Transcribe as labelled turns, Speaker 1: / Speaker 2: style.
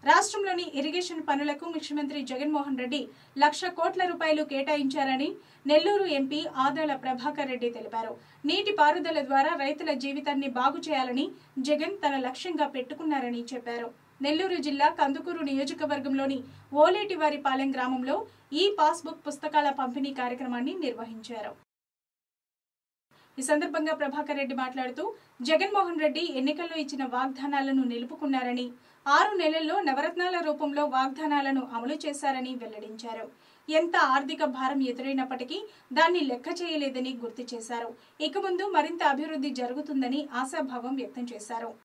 Speaker 1: రాష్ట్రంలోని ఇరిగేషన్ పనులకు ముఖ్యమంత్రి జగన్మోహన్ రెడ్డి లక్ష కోట్ల రూపాయలు కేటాయించారని నెల్లూరు ఎంపీ ఆదాల ప్రభాకర్ రెడ్డి తెలిపారు నీటి పారుదల ద్వారా రైతుల జీవితాన్ని బాగు చేయాలని జగన్ తన లక్ష్యంగా పెట్టుకున్నారని చెప్పారు నెల్లూరు జిల్లా కందుకూరు నియోజకవర్గంలోని ఓలేటివారిపాలెం గ్రామంలో ఈ పాస్బుక్ పుస్తకాల పంపిణీ కార్యక్రమాన్ని నిర్వహించారు ఈ సందర్భంగా ప్రభాకర్ రెడ్డి మాట్లాడుతూ జగన్మోహన్ రెడ్డి ఎన్నికల్లో ఇచ్చిన వాగ్దానాలను నిలుపుకున్నారని ఆరు నెలల్లో నవరత్నాల రూపంలో వాగ్దానాలను అమలు చేశారని వెల్లడించారు ఎంత ఆర్థిక భారం ఎదురైనప్పటికీ దాన్ని లెక్క చేయలేదని గుర్తు చేశారు ఇక ముందు మరింత అభివృద్ధి జరుగుతుందని ఆశాభావం వ్యక్తం చేశారు